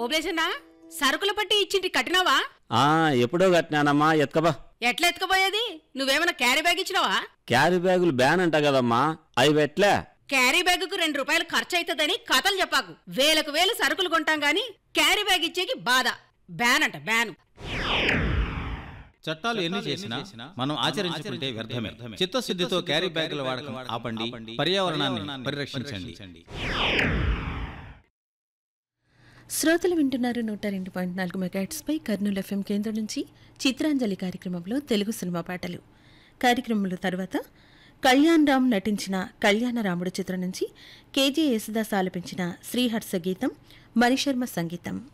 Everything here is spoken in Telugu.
ఓబ్లేసన్నా సరుకుల పట్టి ఇచ్చింటి కట్టినావా ఆ ఎప్పుడో కట్టినానమ్మా ఎత్కబా ఎట్లా ఎత్తుకుపోయేది నువ్వేమైనా క్యారీ బ్యాగ్ ఇచ్చినావా క్యారీ బ్యాగులు బ్యాన్ అంట కదమ్మా అవి పెట్లే క్యారీ బ్యాగుకు రెండు రూపాయలు ఖర్చు అవుతుందని కథలు చెప్పాకు వేలకు వేలు సరుకులు కొంటాం గాని క్యారీ బ్యాగ్ ఇచ్చేకి బాధ బ్యాన్ అంట బ్యాన్ చట్టాలు ఎన్ని చేసినా మనం ఆచరించుకుంటే వ్యర్థమే చిత్తశుద్ధితో క్యారీ బ్యాగుల వాడకం ఆపండి పర్యావరణాన్ని పరిరక్షించండి శ్రోతలు వింటున్నారు నూట రెండు పాయింట్ నాలుగు మెగాట్స్పై కర్నూలు ఎఫ్ఎం కేంద్రం నుంచి చిత్రాంజలి కార్యక్రమంలో తెలుగు సినిమా పాటలు కార్యక్రమంలో తర్వాత కళ్యాణ్ రామ్ నటించిన కళ్యాణ రాముడు చిత్రం నుంచి కేజే యేసుదాస్ ఆలపించిన శ్రీహర్ష గీతం మణిశర్మ సంగీతం